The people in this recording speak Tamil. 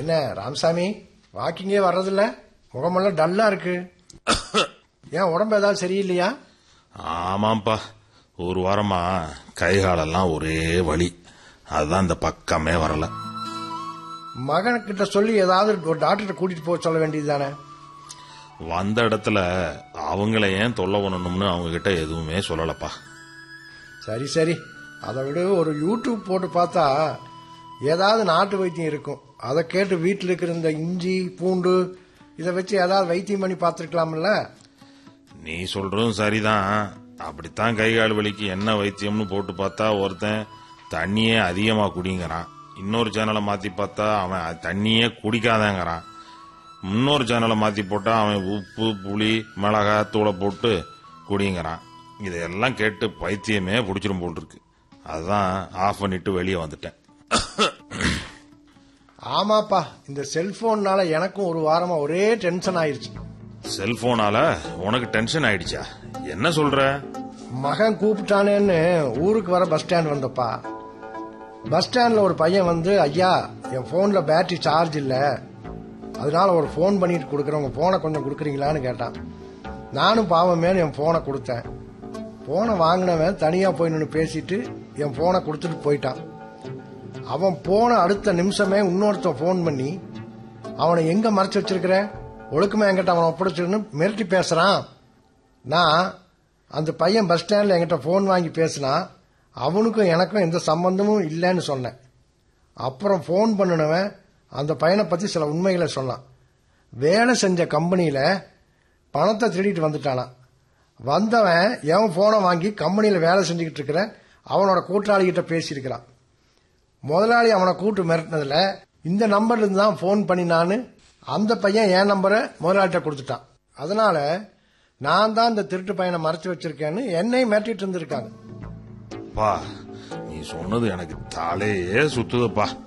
என்ன ராமசாமி வாக்கிங்கே வர்றதில்ல முகமெல்லாம் டல்லா இருக்கு ஏன் உடம்பு ஏதாவது சரியில்லையா ஆமாப்பா ஒரு வாரமா கை காலெல்லாம் ஒரே வலி அதுதான் இந்த பக்கமே வரல மகன்கிட்ட சொல்லி ஏதாவது ஒரு டாக்டர்கிட்ட கூட்டிட்டு போக சொல்ல வேண்டியது தானே வந்த இடத்துல அவங்கள ஏன் தொல்லை பண்ணணும்னு அவங்க கிட்ட எதுவுமே சொல்லலப்பா சரி சரி அதை விட ஒரு யூடியூப் போட்டு பார்த்தா ஏதாவது நாட்டு வைத்தியம் இருக்கும் அதை கேட்டு வீட்டில் இருக்கிற இந்த இஞ்சி பூண்டு இதை வச்சு ஏதாவது வைத்தியம் பண்ணி பார்த்துருக்கலாம்ல நீ சொல்றதும் சரிதான் அப்படித்தான் கை கால் வலிக்கு என்ன வைத்தியம்னு போட்டு பார்த்தா ஒருத்தன் தண்ணியே அதிகமா குடிங்கிறான் இன்னொரு சேனலை மாத்தி பார்த்தா அவன் தண்ணியே குடிக்காதேங்கிறான் இன்னொரு சேனலை மாத்தி போட்டா அவன் உப்பு புளி மிளகாய் தூளை போட்டு குடிங்கிறான் இதையெல்லாம் கேட்டு பைத்தியமே பிடிச்சிரும் போல் இருக்கு அதான் ஆஃப் பண்ணிட்டு வெளியே வந்துட்டேன் ஆமாப்பா இந்த செல்போன்னால எனக்கும் ஒரு வாரமா ஒரே டென்ஷன் ஆயிருச்சு செல்போனால உனக்கு டென்ஷன் ஆயிடுச்சா என்ன சொல்ற மகன் கூப்பிட்டானேன்னு ஊருக்கு வர பஸ் ஸ்டாண்ட் வந்தப்பா பஸ் ஸ்டாண்ட்ல ஒரு பையன் வந்து ஐயா என் போன்ல பேட்டரி சார்ஜ் இல்ல அதனால ஒரு ஃபோன் பண்ணிட்டு கொடுக்குறேன் உங்க போனை கொஞ்சம் கொடுக்குறீங்களான்னு கேட்டான் நானும் பாவமேனு என் போனை கொடுத்தேன் போனை வாங்கினவன் தனியா போய் நின்று பேசிட்டு என் போனை கொடுத்துட்டு போயிட்டான் அவன் போன அடுத்த நிமிஷமே இன்னொருத்தன் ஃபோன் பண்ணி அவனை எங்க மறைச்சு வச்சிருக்கிற ஒழுக்கமா என்கிட்ட அவனை ஒப்படைச்சிருன்னு மிரட்டி பேசுறான் நான் அந்த பையன் பஸ் ஸ்டாண்ட்ல என்கிட்ட ஃபோன் வாங்கி பேசினா அவனுக்கும் எனக்கும் எந்த சம்பந்தமும் இல்லைன்னு சொன்னேன் அப்புறம் ஃபோன் பண்ணினவன் அந்த பையனை பத்தி சில உண்மைகளை சொன்னான் வேலை செஞ்ச கம்பெனியில பணத்தை திருடிட்டு வந்துட்டானான் வந்தவன் எவன் போனை வாங்கி கம்பெனியில வேலை செஞ்சுக்கிட்டு இருக்கிற அவனோட கூட்டாளிகிட்ட பேசியிருக்கிறான் முதலாளி அவனை கூட்டு மிரட்டினதுல இந்த நம்பர்ல இருந்து தான் ஃபோன் பண்ணினான்னு அந்த பையன் என் நம்பரை முதலாளிட்ட கொடுத்துட்டான் அதனால நான் தான் இந்த திருட்டு பையனை மறைச்சு வச்சிருக்கேன்னு என்னையும் மிரட்டிட்டு இருந்திருக்காங்க பா நீ சொன்னது எனக்கு தலையே சுத்துதுப்பா